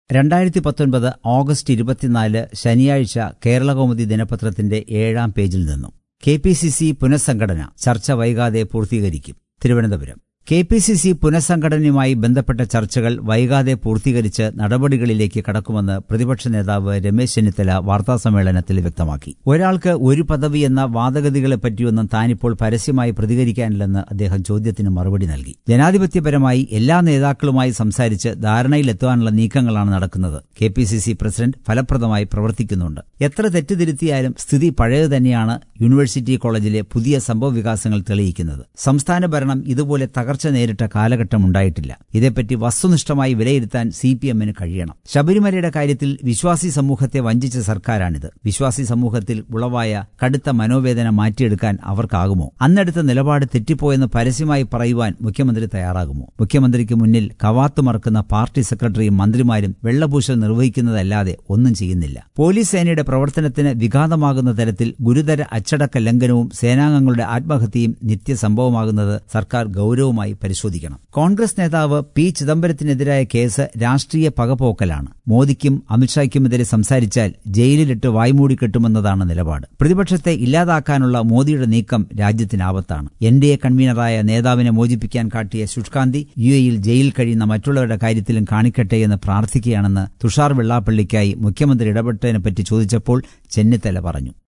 രണ്ടായിരത്തി പത്തൊൻപത് ഓഗസ്റ്റ് ഇരുപത്തിനാല് ശനിയാഴ്ച കേരളകൗമുദി ദിനപത്രത്തിന്റെ ഏഴാം പേജിൽ നിന്നും കെ പി സി സി പുനഃസംഘടന ചർച്ച വൈകാതെ പൂർത്തീകരിക്കും Thiruvananthapuram K P C C പുനഃസംഘടനയുമായി ബന്ധപ്പെട്ട ചർച്ചകൾ വൈകാതെ പൂർത്തീകരിച്ച് നടപടികളിലേക്ക് കടക്കുമെന്ന് പ്രതിപക്ഷ നേതാവ് രമേശ് ചെന്നിത്തല വാർത്താസമ്മേളനത്തിൽ വ്യക്തമാക്കി ഒരാൾക്ക് ഒരു പദവി എന്ന വാദഗതികളെപ്പറ്റിയൊന്നും താനിപ്പോൾ പരസ്യമായി പ്രതികരിക്കാനില്ലെന്ന് അദ്ദേഹം ചോദ്യത്തിന് മറുപടി നൽകി ജനാധിപത്യപരമായി എല്ലാ നേതാക്കളുമായി സംസാരിച്ച് ധാരണയിലെത്താനുള്ള നീക്കങ്ങളാണ് നടക്കുന്നത് K P C C president ഫലപ്രദമായി പ്രവർത്തിക്കുന്നുണ്ട് എത്ര തെറ്റുതിരുത്തിയാലും സ്ഥിതി പഴയത് തന്നെയാണ് യൂണിവേഴ്സിറ്റി കോളേജിലെ പുതിയ സംഭവവികാസങ്ങൾ തെളിയിക്കുന്നത് സംസ്ഥാന ഭരണം ഇതുപോലെ തകർച്ച നേരിട്ട കാലഘട്ടം ഉണ്ടായിട്ടില്ല ഇതേപ്പറ്റി വസ്തുനിഷ്ഠമായി വിലയിരുത്താൻ സി പി എമ്മിന് കഴിയണം ശബരിമലയുടെ കാര്യത്തിൽ വിശ്വാസി സമൂഹത്തെ വഞ്ചിച്ച സർക്കാരാണിത് വിശ്വാസി സമൂഹത്തിൽ ഉളവായ കടുത്ത മനോവേദന മാറ്റിയെടുക്കാൻ അവർക്കാകുമോ അന്നെടുത്ത നിലപാട് തെറ്റിപ്പോയെന്ന് പരസ്യമായി പറയുവാൻ മുഖ്യമന്ത്രി തയ്യാറാകുമോ മുഖ്യമന്ത്രിക്ക് മുന്നിൽ കവാത്തു മറക്കുന്ന പാർട്ടി സെക്രട്ടറിയും മന്ത്രിമാരും വെള്ളപൂശൽ നിർവഹിക്കുന്നതല്ലാതെ ഒന്നും ചെയ്യുന്നില്ല പോലീസ് സേനയുടെ പ്രവർത്തനത്തിന് വിഘാതമാകുന്ന തരത്തിൽ ഗുരുതര അച്ചടക്ക ലംഘനവും സേനാംഗങ്ങളുടെ ആത്മഹത്യയും നിത്യസംഭവമാകുന്നത് സർക്കാർ ഗൌരവമായി പരിശോധിക്കണം കോൺഗ്രസ് നേതാവ് പി ചിദംബരത്തിനെതിരായ കേസ് രാഷ്ട്രീയ പകപോക്കലാണ് മോദിക്കും അമിത്ഷായ്ക്കുമെതിരെ സംസാരിച്ചാൽ ജയിലിലിട്ട് വായ്മൂടി കെട്ടുമെന്നതാണ് നിലപാട് പ്രതിപക്ഷത്തെ ഇല്ലാതാക്കാനുള്ള മോദിയുടെ നീക്കം രാജ്യത്തിനാപത്താണ് എൻ ഡി എ കൺവീനറായ നേതാവിനെ മോചിപ്പിക്കാൻ കാട്ടിയ ശുഷ്കാന്തി യു എയിൽ ജയിലിൽ കഴിയുന്ന മറ്റുള്ളവരുടെ കാര്യത്തിലും കാണിക്കട്ടെ എന്ന് പ്രാർത്ഥിക്കുകയാണെന്ന് തുഷാർ വെള്ളാപ്പള്ളിക്കായി മുഖ്യമന്ത്രി ഇടപെട്ടതിനെപ്പറ്റി ചോദിച്ചപ്പോൾ ചെന്നിത്തല പറഞ്ഞു